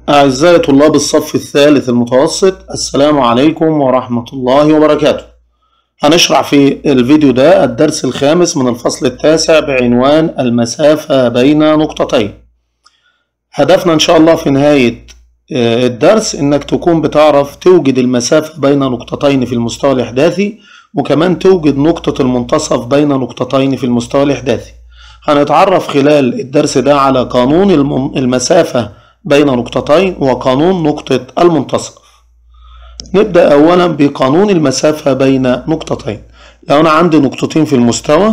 أعزائي طلاب الصف الثالث المتوسط السلام عليكم ورحمة الله وبركاته هنشرح في الفيديو ده الدرس الخامس من الفصل التاسع بعنوان المسافة بين نقطتين هدفنا إن شاء الله في نهاية آه، الدرس إنك تكون بتعرف توجد المسافة بين نقطتين في المستوى الإحداثي وكمان توجد نقطة المنتصف بين نقطتين في المستوى الإحداثي هنتعرف خلال الدرس ده على قانون الم- المسافة بين نقطتين وقانون نقطة المنتصف نبدأ أولا بقانون المسافة بين نقطتين لو أنا عندي نقطتين في المستوى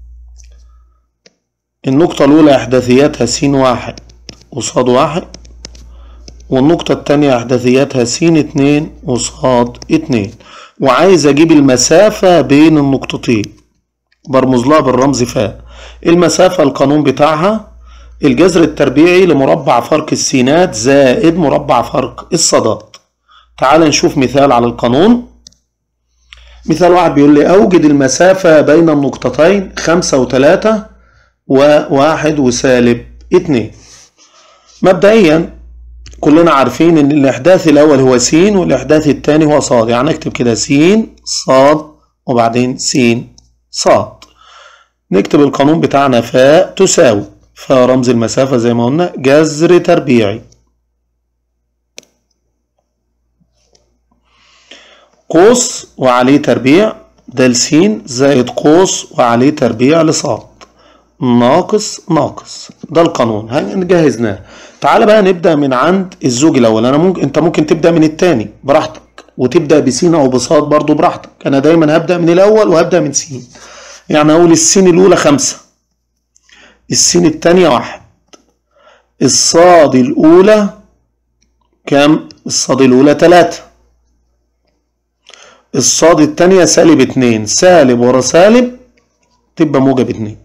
النقطة الأولى إحداثياتها س واحد قصاد واحد والنقطة التانية إحداثياتها س اتنين قصاد اتنين وعايز أجيب المسافة بين النقطتين برمز لها بالرمز فاء المسافة القانون بتاعها الجذر التربيعي لمربع فرق السينات زائد مربع فرق الصادات تعال نشوف مثال على القانون مثال واحد بيقول لي أوجد المسافة بين النقطتين خمسة وتلاتة وواحد وسالب اتنين مبدئيا كلنا عارفين ان الاحداث الاول هو س والاحداث الثاني هو ص يعني اكتب كده س ص وبعدين س ص نكتب القانون بتاعنا فاء تساوي فاء رمز المسافة زي ما قلنا جذر تربيعي قوس وعليه تربيع ده س زائد قوس وعليه تربيع لصاد ناقص ناقص ده القانون هنجهزناه تعال بقى نبدأ من عند الزوج الأول أنا ممكن أنت ممكن تبدأ من التاني براحتك وتبدأ بسين أو بصاد برضو براحتك أنا دايما هبدأ من الأول وهبدأ من سين يعني أقول السين الأولى خمسة السين التانية واحد الصاد الأولى كام؟ الصاد الأولى تلاتة الصاد التانية سالب اتنين سالب ورا سالب تبقى موجب اتنين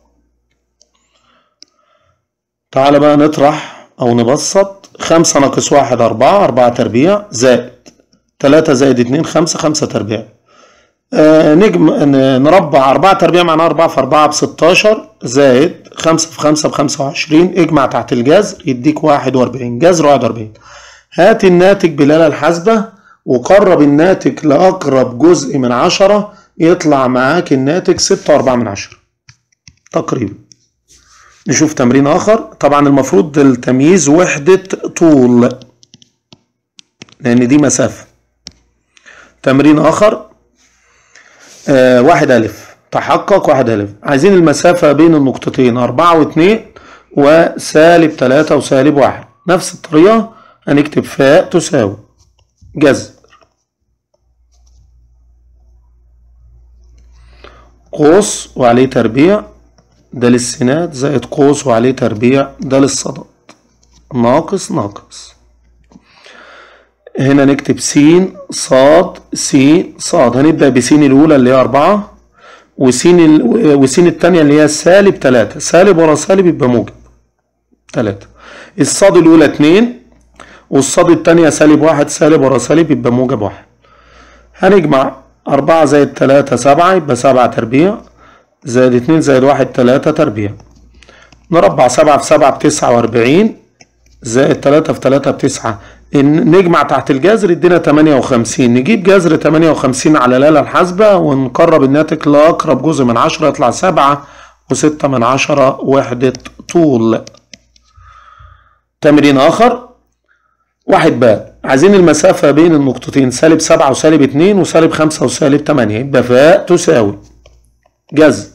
تعال بقى نطرح أو نبسط خمسة ناقص واحد أربعة أربعة تربيع زائد تلاتة زائد اتنين خمسة خمسة تربيع آه نجم ن- نربع أربعة تربيع معناها أربعة في أربعة بستاشر زائد خمسة في خمسة بخمسة وعشرين اجمع تحت الجذر يديك واحد وأربعين جذر واحد وأربعين هات الناتج بالآلة الحاسبة وقرب الناتج لأقرب جزء من عشرة يطلع معاك الناتج ستة وأربعة من عشرة تقريبا نشوف تمرين آخر طبعا المفروض التمييز وحدة طول لأن دي مسافة تمرين آخر آه واحد ألف تحقق واحد ألف عايزين المسافة بين النقطتين أربعة واتنين وسالب تلاتة وسالب واحد نفس الطريقة هنكتب فاء تساوي جذر قوس وعليه تربيع ده للسينات زائد قوس وعليه تربيع ده للصادات ناقص ناقص هنا نكتب س صاد س صاد هنبدأ بسين الأولى اللي هي أربعة وسين ال... وسين التانية اللي هي سالب تلاتة سالب ورا سالب يبقى موجب تلاتة الصاد الأولى اتنين والصاد التانية سالب واحد سالب ورا سالب يبقى موجب واحد هنجمع أربعة زائد تلاتة سبعة يبقى سبعة تربيع زائد اتنين زائد واحد تلاتة تربيع نربع سبعة في سبعة بتسعة وأربعين زائد تلاتة في تلاتة بتسعة إن- نجمع تحت الجذر يدينا تمانية وخمسين نجيب جذر تمانية وخمسين على الآلة الحاسبة ونقرب الناتج لأقرب جزء من عشرة يطلع سبعة وستة من عشرة وحدة طول تمرين آخر واحد باء عايزين المسافة بين النقطتين سالب سبعة وسالب اتنين وسالب خمسة وسالب تمانية يبقى فاء تساوي جذر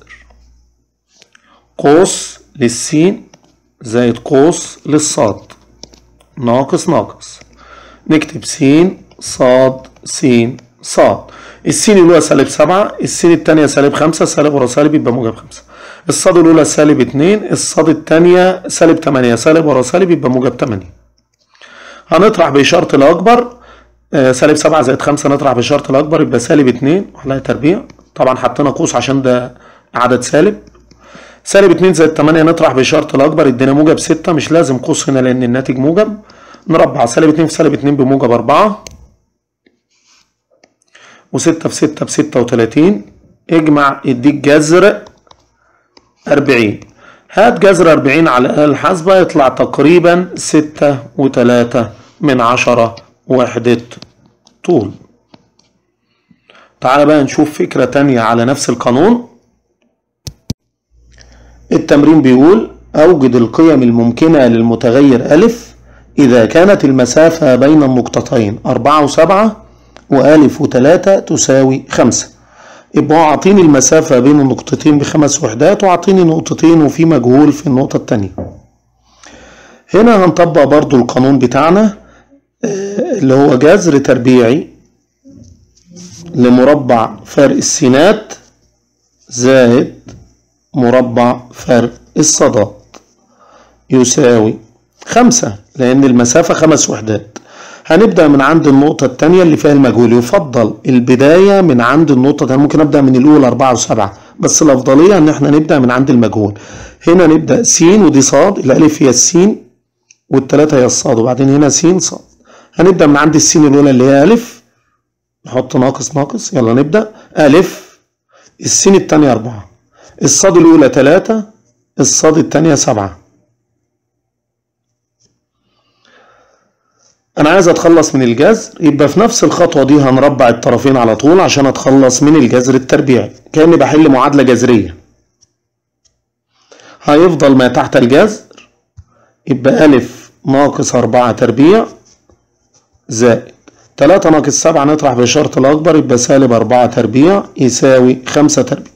قوس للسين زائد قوس للصاد ناقص ناقص نكتب س صاد س صاد السين الأولى سالب سبعة السين التانية سالب خمسة سالب ورا سالب يبقى موجب خمسة الصاد الأولى سالب اتنين الصاد التانية سالب تمانية سالب ورا سالب يبقى موجب تمانية هنطرح بإشارة الأكبر آه، سالب سبعة زائد خمسة نطرح بإشارة الأكبر يبقى سالب اتنين وعليها تربيع طبعا حطينا قوس عشان ده عدد سالب سالب اتنين زائد تمانية نطرح بإشارة الأكبر يدينا موجب ستة مش لازم قوس هنا لأن الناتج موجب نربع سالب اتنين في سالب اتنين بموجب أربعة وستة في ستة بستة وتلاتين اجمع يديك جذر أربعين هات جذر أربعين على الآلة الحاسبة يطلع تقريبا ستة وتلاتة من عشرة وحدة طول تعال بقى نشوف فكرة تانية على نفس القانون التمرين بيقول أوجد القيم الممكنة للمتغير ألف إذا كانت المسافة بين النقطتين أربعة وسبعة وألف وتلاتة تساوي خمسة يبقى أعطيني المسافة بين النقطتين بخمس وحدات وأعطيني نقطتين وفي مجهول في النقطة التانية هنا هنطبق برضو القانون بتاعنا اللي هو جذر تربيعي لمربع فرق السينات زائد مربع فرق الصادات يساوي خمسة لأن المسافة خمس وحدات هنبدأ من عند النقطة التانية اللي فيها المجهول يفضل البداية من عند النقطة التانية ممكن أبدأ من الأولى أربعة وسبعة بس الأفضلية إن إحنا نبدأ من عند المجهول هنا نبدأ س ودي صاد الألف هي السين والتلاتة هي الصاد وبعدين هنا س صاد هنبدأ من عند السين الأولى اللي هي ألف نحط ناقص ناقص يلا نبدأ ألف السين التانية أربعة الصاد الأولى تلاتة الصاد التانية سبعة أنا عايز أتخلص من الجذر يبقى في نفس الخطوة دي هنربع الطرفين على طول عشان أتخلص من الجذر التربيعي كأني بحل معادلة جذرية هيفضل ما تحت الجذر يبقى ألف ناقص أربعة تربيع زائد تلاتة ناقص سبعة نطرح بشرط الأكبر يبقى سالب أربعة تربيع يساوي خمسة تربيع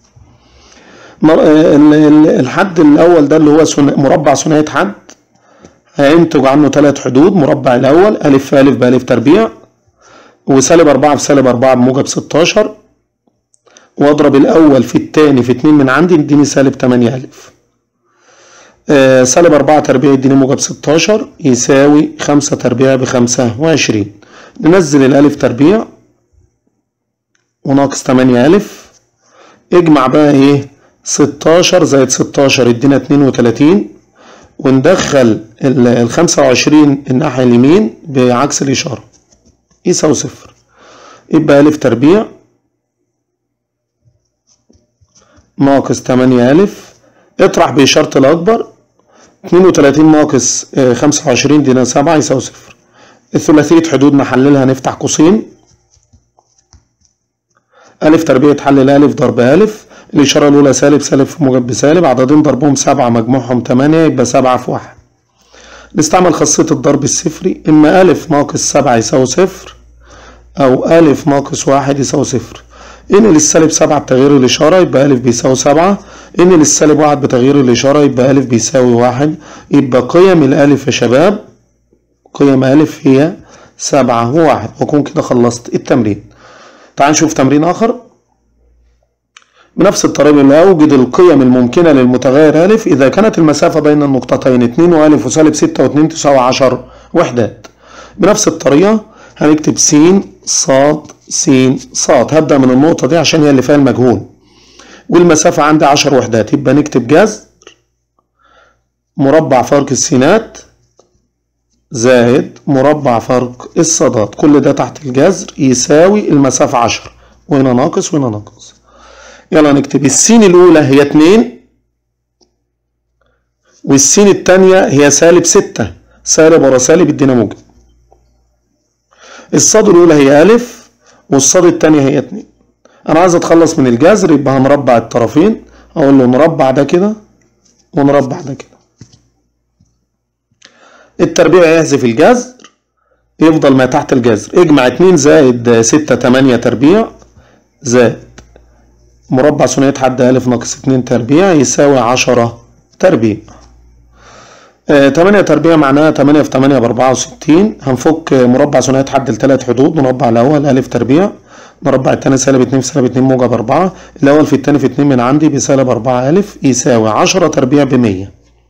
الحد الأول ده اللي هو مربع ثنائي حد هينتج عنه ثلاث حدود مربع الأول ألف في ألف بألف تربيع وسالب أربعة في سالب أربعة بموجب ستاشر وأضرب الأول في التاني في اتنين من عندي يديني سالب تمانية ألف آه سالب أربعة تربيع يديني موجب ستاشر يساوي خمسة تربيع بخمسة وعشرين ننزل الألف تربيع وناقص تمانية ألف اجمع بقى ايه ستاشر زائد ستاشر يدينا اتنين وتلاتين وندخل ال 25 الناحية اليمين بعكس الإشارة يساوي صفر يبقى ألف تربيع ناقص تمانية ألف اطرح بإشارة الأكبر اتنين وتلاتين ناقص خمسة وعشرين دينا سبعة يساوي صفر الثلاثية حدود نحللها نفتح قوسين ألف تربيع تحلل ألف ضرب ألف الإشارة الأولى سالب سالب في موجب بسالب عددين ضربهم سبعة مجموعهم تمانية يبقى سبعة في واحد نستعمل خاصية الضرب الصفري إما ألف ناقص سبعة يساوي صفر أو ألف ناقص واحد يساوي صفر إن للسالب سبعة بتغيير الإشارة يبقى ألف بيساوي سبعة إن للسالب واحد بتغيير الإشارة يبقى ألف بيساوي واحد يبقى قيم الألف يا شباب قيم ألف هي سبعة وواحد وأكون كده خلصت التمرين تعال نشوف تمرين آخر بنفس الطريقة اللي أوجد القيم الممكنة للمتغير ألف إذا كانت المسافة بين النقطتين اتنين وألف وسالب ستة واتنين تساوي عشر وحدات بنفس الطريقة هنكتب س صاد س صاد هبدأ من النقطة دي عشان هي اللي فيها المجهول والمسافة عندي عشر وحدات يبقى نكتب جذر مربع فرق السينات زائد مربع فرق الصادات كل ده تحت الجذر يساوي المسافة عشر وهنا ناقص وهنا ناقص يلا نكتب السين الأولى هي اتنين والسين التانية هي سالب ستة سالب ورا سالب ادينا موجب الصاد الأولى هي ألف والصاد التانية هي اتنين أنا عايز أتخلص من الجذر يبقى هنربع الطرفين أقول له نربع ده كده ونربع ده كده التربيع يحذف الجذر يفضل ما تحت الجذر اجمع اتنين زائد ستة تمانية تربيع زائد مربع ثنائي حد ألف ناقص اتنين تربيع يساوي عشرة تربيع آه تمانية تربيع معناها تمانية في تمانية بأربعة وستين هنفك مربع ثنائي حد لتلات حدود مربع الأول ألف تربيع مربع التاني سالب اتنين في سالب اتنين موجب أربعة الأول في التاني في اتنين من عندي بسالب أربعة ألف يساوي عشرة تربيع بمية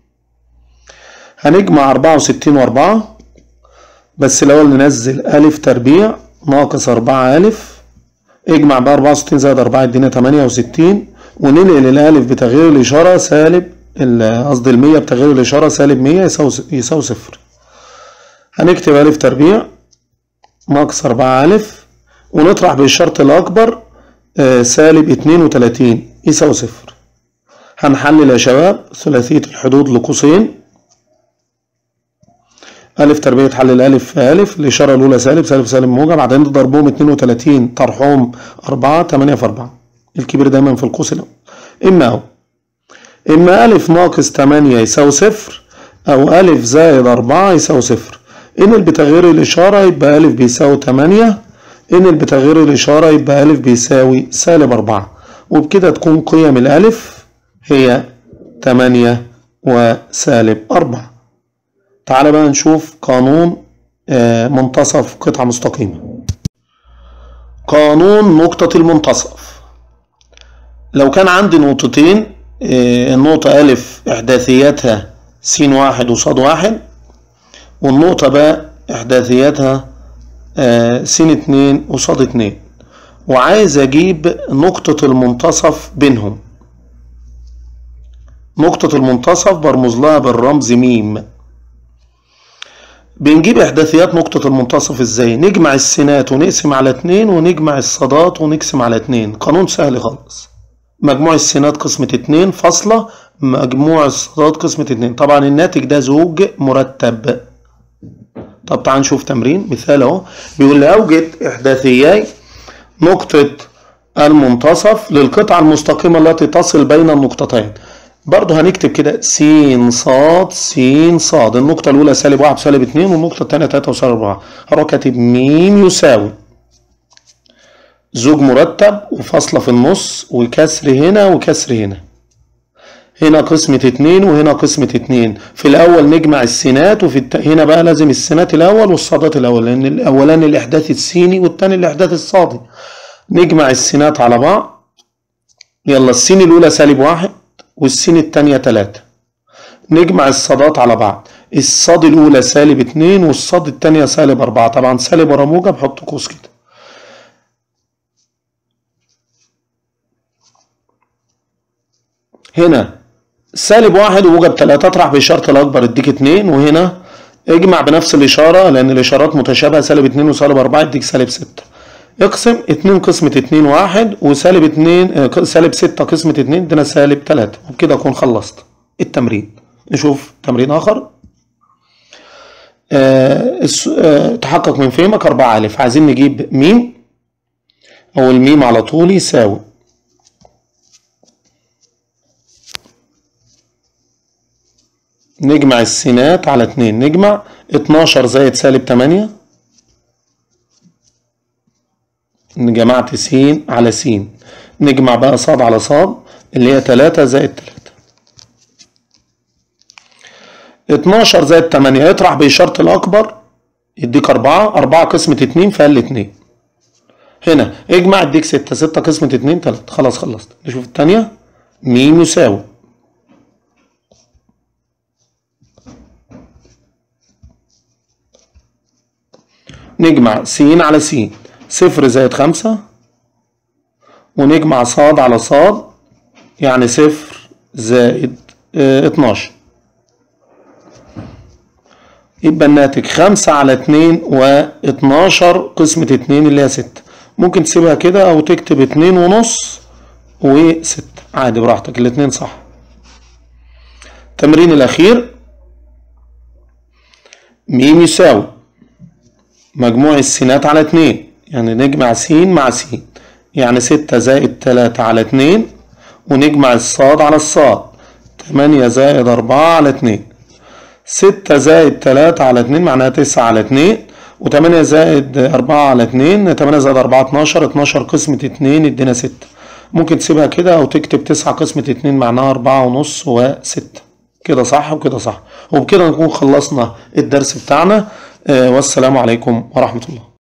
هنجمع أربعة وستين وأربعة بس الأول ننزل ألف تربيع ناقص أربعة ألف اجمع بقى 64 زائد 4 يدينا 68 وننقل الالف بتغيير الاشاره سالب قصدي ال 100 بتغيير الاشاره سالب 100 يساوي يساوي صفر هنكتب الف تربيع ناقص 4 الف ونطرح بالشرط الاكبر آه سالب 32 يساوي صفر هنحلل يا شباب ثلاثية الحدود لقوسين ألف تربية حلل ألف في ألف الإشارة الأولى سالب سالب سالب موجب بعدين ضربهم 32 طرحهم 4 8 في 4 الكبير دايما في القوس الأول إما أو إما ألف ناقص 8 يساوي صفر أو ألف زائد 4 يساوي صفر إن بتغيير الإشارة يبقى ألف بيساوي 8 إن بتغيير الإشارة يبقى ألف بيساوي سالب 4 وبكده تكون قيم الألف هي 8 وسالب 4 تعال بقى نشوف قانون منتصف قطعة مستقيمة قانون نقطة المنتصف لو كان عندي نقطتين النقطة ألف إحداثياتها س واحد وصاد واحد والنقطة باء إحداثياتها س اتنين وصاد اتنين وعايز أجيب نقطة المنتصف بينهم نقطة المنتصف برمز لها بالرمز ميم بنجيب احداثيات نقطة المنتصف ازاي نجمع السينات ونقسم على اتنين ونجمع الصادات ونقسم على اتنين قانون سهل خالص مجموع السينات قسمة اتنين فاصلة مجموع الصادات قسمة اتنين طبعا الناتج ده زوج مرتب طب تعال نشوف تمرين مثال اهو بيقول لي اوجد احداثياي نقطة المنتصف للقطعة المستقيمة التي تصل بين النقطتين برضه هنكتب كده س صاد س صاد النقطة الأولى سالب واحد وسالب اتنين والنقطة التانية تلاتة وسالب أربعة هروح كاتب م يساوي زوج مرتب وفاصلة في النص وكسر هنا وكسر هنا هنا قسمة اتنين وهنا قسمة اتنين في الأول نجمع السينات وفي الت... هنا بقى لازم السينات الأول والصادات الأول لأن الأولاني الإحداث السيني والتاني الإحداث الصادي نجمع السينات على بعض يلا السين الأولى سالب واحد والسين التانية تلاتة نجمع الصادات على بعض الصاد الأولى سالب اتنين والصاد التانية سالب أربعة طبعا سالب ورا موجب حط قوس كده هنا سالب واحد وموجب تلاتة اطرح بإشارة الأكبر اديك اتنين وهنا اجمع بنفس الإشارة لأن الإشارات متشابهة سالب اتنين وسالب أربعة يديك سالب ستة اقسم اتنين قسمة اتنين واحد وسالب اتنين سالب ستة قسمة اتنين ادينا سالب تلاتة وبكده أكون خلصت التمرين نشوف تمرين آخر آه آه تحقق من فهمك أربعة ألف عايزين نجيب ميم أو الميم على طول يساوي نجمع السينات على اتنين نجمع اتناشر زائد سالب تمانية جمعت س على س نجمع بقى صاد على صاد اللي هي تلاتة زائد تلاتة اتناشر زائد تمانية اطرح بإشارة الأكبر يديك أربعة أربعة قسمة اتنين فقال اتنين هنا اجمع اديك ستة ستة قسمة اتنين تلاتة خلاص خلصت نشوف التانية ميم يساوي نجمع س على س صفر زائد خمسة ونجمع صاد على صاد يعني صفر زائد اه اتناشر يبقى الناتج خمسة على اتنين واتناشر قسمة اتنين اللي هي ستة ممكن تسيبها كده أو تكتب اتنين ونص وستة عادي براحتك الاتنين صح التمرين الأخير ميم يساوي مجموع السينات على اتنين يعني نجمع س مع س يعني ستة زائد تلاتة على اتنين ونجمع الصاد على الصاد تمانية زائد أربعة على اتنين ستة زائد تلاتة على اتنين معناها تسعة على اتنين وتمانية زائد أربعة على اتنين تمانية زائد أربعة اتناشر اتناشر قسمة اتنين ادينا ستة ممكن تسيبها كده أو تكتب تسعة قسمة اتنين معناها أربعة ونص وستة كده صح وكده صح وبكده نكون خلصنا الدرس بتاعنا والسلام عليكم ورحمة الله